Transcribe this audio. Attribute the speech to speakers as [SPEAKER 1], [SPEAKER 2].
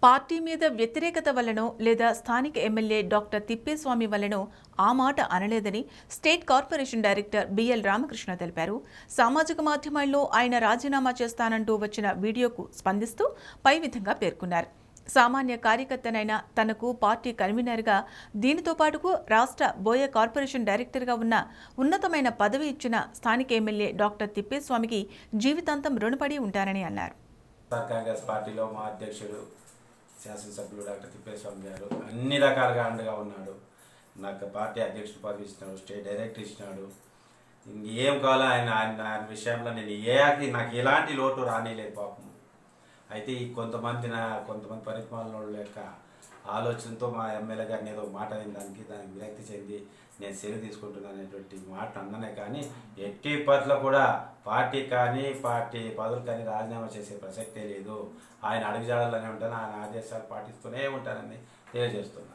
[SPEAKER 1] party మీద వ్యతిరేకత వల్లనో లేదా స్థానిక ఎమ్మెల్యే డాక్టర్ తిప్పేస్వామి వల్లనో ఆ మాట అనలేదని state corporation director BL Ramakrishna తెలిపారు సామాజిక మాధ్యమాల్లో ఆయన రాజీనామా చేస్తానంటూ వచ్చిన వీడియోకు స్పందిస్తూ పై విధంగా పేర్కొన్నారు సామాన్య కార్యకర్తనైన తనకు పార్టీ కన్వీనర్గా దీనితో పాటుకు రాష్ట్ర బోయ కార్పొరేషన్ డైరెక్టర్గా ఉన్న ఉన్నతమైన పదవి ఇచ్చిన స్థానిక ఎమ్మెల్యే డాక్టర్ తిప్పేస్వామికి జీవితాంతం రుణపడి ఉంటారని అన్నారు
[SPEAKER 2] సార్ కాంగ్రెస్ పార్టీలో మా అధ్యక్షుడు శాసనసభ్యులు డాక్టర్ తిప్పేస్వామి గారు అన్ని రకాలుగా అండగా ఉన్నాడు నాకు పార్టీ అధ్యక్షుడు పదవి ఇచ్చినాడు స్టేట్ డైరెక్టర్ ఇచ్చినాడు ఇంకేం కావాలో ఆయన ఆయన ఆయన విషయంలో నేను ఏ నాకు ఎలాంటి లోటు రానిలేదు పాపం అయితే ఈ కొంతమంది నా కొంతమంది పరిపాలన లేక ఆలోచనతో మా ఎమ్మెల్యే గారిని ఏదో మాట అయిన దానికి దానికి విరక్తి చెంది నేను సెలవు తీసుకుంటున్నాను అనేటువంటి మాట అన్ననే కానీ ఎట్టి పట్ల కూడా పార్టీ కానీ పార్టీ పదవులు కానీ రాజీనామా చేసే ప్రసక్తే లేదు ఆయన అడుగుజాడలోనే ఉంటాను ఆయన ఆదేశాలు పాటిస్తూనే ఉంటానని తెలియజేస్తున్నాను